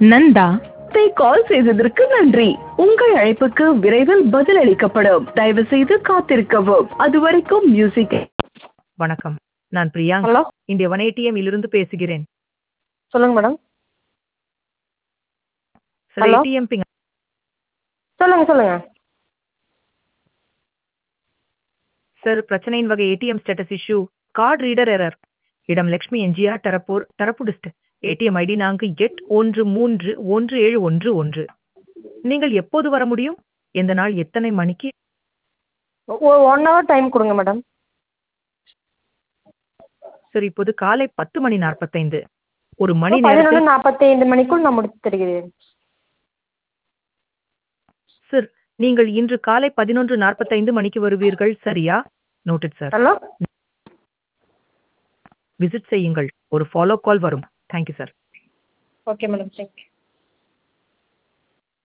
நந்தா இதை கால் செய்ததற்கு நன்றி உங்கள் அழைப்புக்கு விரைவில் பதிலளிக்கப்படும் தயவு செய்து காத்திருக்கவும் அதுவரைக்கும் மியூசிக் வணக்கம் நான் Priyank hello India one ATM இலிருந்து பேசுகிறேன் சொல்லுங்க மேடம் சில Hello? ஏடிஎம் பிங் சொல்லுங்க சொல்லுங்க சார் பிரச்சனையின் வகை ATM status issue card reader error இடம் லக்ஷ்மி என்ஜிஆர் டரப்பூர் டரப்பு டிஸ்ட் ஏடிஎம் ஐடி நான்கு எட் ஒன்று மூன்று ஒன்று ஏழு ஒன்று ஒன்று நீங்கள் எப்போது வர முடியும் எந்த நாள் எத்தனை மணிக்கு ஒரு ஒன் ஹவர் டைம் கொடுங்க மேடம் சார் இப்போது காலை பத்து மணி நாற்பத்தைந்து ஒரு மணி பதினொன்று நேரத்தில் நாற்பத்தி ஐந்து மணிக்குள் நான் முடித்து தருகிறேன் சார் நீங்கள் இன்று காலை பதினொன்று நாற்பத்தைந்து மணிக்கு வருவீர்கள் சரியா நோட்டட் சார் ஹலோ விசிட் செய்யுங்கள் ஒரு ஃபாலோ கால் வரும் thank you sir okay madam thank you